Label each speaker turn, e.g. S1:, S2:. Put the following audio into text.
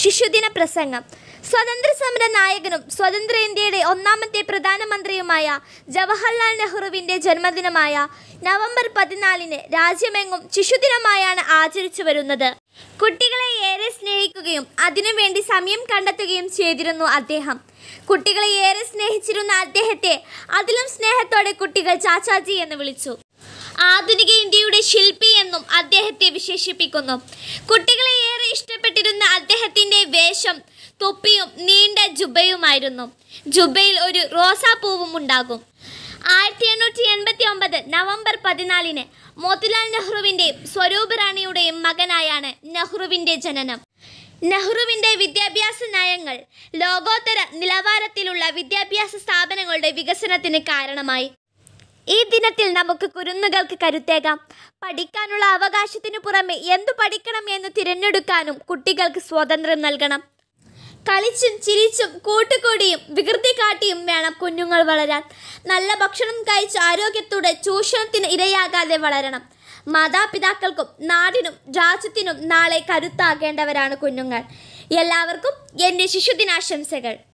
S1: ശിശുദിന പ്രസംഗം സ്വതന്ത്ര സമര നായകനും സ്വതന്ത്ര ഇന്ത്യയുടെ ഒന്നാമത്തെ പ്രധാനമന്ത്രിയുമായ ജവഹർലാൽ നെഹ്റുവിൻ്റെ ജന്മദിനമായ നവംബർ പതിനാലിന് രാജ്യമെങ്ങും ശിശുദിനമായാണ് ആചരിച്ചു വരുന്നത് കുട്ടികളെ ഏറെ സ്നേഹിക്കുകയും അതിനുവേണ്ടി സമയം കണ്ടെത്തുകയും ചെയ്തിരുന്നു അദ്ദേഹം കുട്ടികളെ ഏറെ സ്നേഹിച്ചിരുന്ന അദ്ദേഹത്തെ അതിലും സ്നേഹത്തോടെ കുട്ടികൾ ചാച്ചാജി എന്ന് വിളിച്ചു ആധുനിക ഇന്ത്യയുടെ ശില്പി എന്നും അദ്ദേഹത്തെ വിശേഷിപ്പിക്കുന്നു കുട്ടികളെ ഏറെ ഇഷ്ടപ്പെട്ടിരുന്ന അദ്ദേഹത്തിന്റെ വേഷം തൊപ്പിയും നീണ്ട ജുബയുമായിരുന്നു ജുബയിൽ ഒരു റോസാപ്പൂവും ഉണ്ടാകും ആയിരത്തി എണ്ണൂറ്റി എൺപത്തി ഒമ്പത് നവംബർ പതിനാലിന് മോത്തിലാൽ നെഹ്റുവിൻ്റെയും സ്വരൂപ് റാണിയുടെയും മകനായാണ് നെഹ്റുവിൻ്റെ ജനനം നെഹ്റുവിൻ്റെ വിദ്യാഭ്യാസ നയങ്ങൾ ലോകോത്തര നിലവാരത്തിലുള്ള വിദ്യാഭ്യാസ സ്ഥാപനങ്ങളുടെ വികസനത്തിന് കാരണമായി ഈ ദിനത്തിൽ നമുക്ക് കുരുന്നുകൾക്ക് കരുത്തേകാം പഠിക്കാനുള്ള അവകാശത്തിനു പുറമെ എന്തു പഠിക്കണം എന്ന് തിരഞ്ഞെടുക്കാനും കുട്ടികൾക്ക് സ്വാതന്ത്ര്യം നൽകണം കളിച്ചും ചിരിച്ചും കൂട്ടുകൂടിയും വികൃതി കാട്ടിയും വേണം കുഞ്ഞുങ്ങൾ വളരാൻ നല്ല ഭക്ഷണം കഴിച്ച് ആരോഗ്യത്തോടെ ചൂഷണത്തിന് ഇരയാകാതെ വളരണം മാതാപിതാക്കൾക്കും നാടിനും രാജ്യത്തിനും നാളെ കരുത്താകേണ്ടവരാണ് കുഞ്ഞുങ്ങൾ എല്ലാവർക്കും എൻ്റെ ശിശുദിനാശംസകൾ